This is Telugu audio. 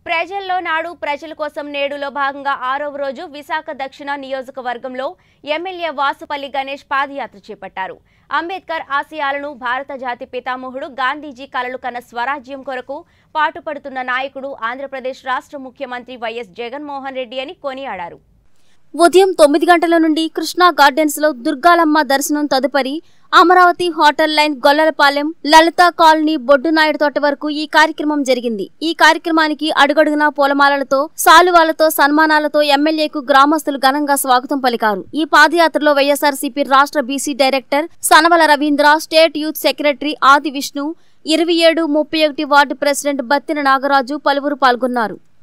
ప్రజల్లో నాడు ప్రజల కోసం నేడులో భాగంగా ఆరవ రోజు విశాఖ దక్షిణ నియోజకవర్గంలో ఎమ్మెల్యే వాసుపల్లి గణేష్ పాదయాత్ర చేపట్టారు అంబేద్కర్ ఆశయాలను భారత జాతి పితామహుడు గాంధీజీ కలలు కన్న స్వరాజ్యం కొరకు పాటుపడుతున్న నాయకుడు ఆంధ్రప్రదేశ్ రాష్ట్ర ముఖ్యమంత్రి వైఎస్ జగన్మోహన్ రెడ్డి అని కొనియాడారు ఉదయం తొమ్మిది గంటల నుండి కృష్ణా గార్డెన్స్ లో దుర్గాలమ్మ దర్శనం తదుపరి Amaravati hotel line Gollalapalem Lalitha colony Boddunaidu Thota వరకు ఈ కార్యక్రమం జరిగింది ఈ కార్యక్రమానికి అడుగడుగునా పూలమాలలతో సాలువాలతో సన్మానాలతో ఎమ్మెల్యేకు గ్రామస్తులు ఘనంగా స్వాగతం పలికారు ఈ పాదయాత్రలో వైఎస్ఆర్సీపీ రాష్ట్ర BC director Sanavala Ravindra state youth secretary Adi Vishnu ఇరవై ఏడు ముప్పై ఒకటి వార్డు ప్రెసిడెంట్ బత్తిన నాగరాజు పలువురు పాల్గొన్నారు